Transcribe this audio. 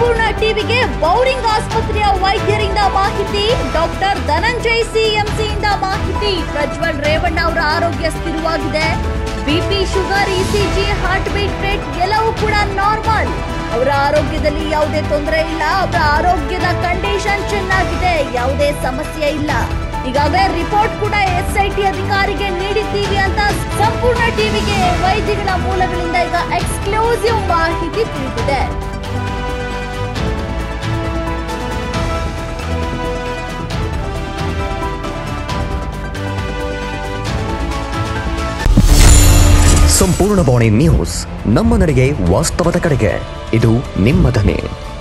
ಸಂಪೂರ್ಣ ಟಿವಿಗೆ ಬೌರಿಂಗ್ ಆಸ್ಪತ್ರೆಯ ವೈದ್ಯರಿಂದ ಮಾಹಿತಿ ಡಾಕ್ಟರ್ ಧನಂಜಯ್ ಸಿಎಂಸಿಯಿಂದ ಮಾಹಿತಿ ಪ್ರಜ್ವಲ್ ರೇವಣ್ಣ ಅವರ ಆರೋಗ್ಯ ಸ್ಥಿರವಾಗಿದೆ BP sugar ECG heart beat rate ಎಲ್ಲವೂ ಕೂಡ ನಾರ್ಮಲ್ ಅವರ ಆರೋಗ್ಯದಲ್ಲಿ ಯಾವುದೇ ತೊಂದರೆ ಇಲ್ಲ ಅವರ ಆರೋಗ್ಯದ ಕಂಡೀಷನ್ ಚೆನ್ನಾಗಿದೆ ಯಾವುದೇ ಸಮಸ್ಯೆ ಇಲ್ಲ ಈಗಾಗಲೇ ರಿಪೋರ್ಟ್ ಕೂಡ ಎಸ್ ಐ ಟಿ ಅಧಿಕಾರಿಗೆ ನೀಡಿದ್ದೀವಿ ಅಂತ ಸಂಪೂರ್ಣ ಟಿವಿಗೆ ವೈದ್ಯಗಳ ಮೂಲಗಳಿಂದ ಈಗ ಎಕ್ಸ್ಕ್ಲೂಸಿವ್ ಮಾಹಿತಿ ತಿಳಿದಿದೆ ಸಂಪೂರ್ಣ ಬಾಣಿ ನ್ಯೂಸ್ ನಮ್ಮ ನಡೆಗೆ ವಾಸ್ತವದ ಕಡೆಗೆ ಇದು ನಿಮ್ಮ ಧ್ವನಿ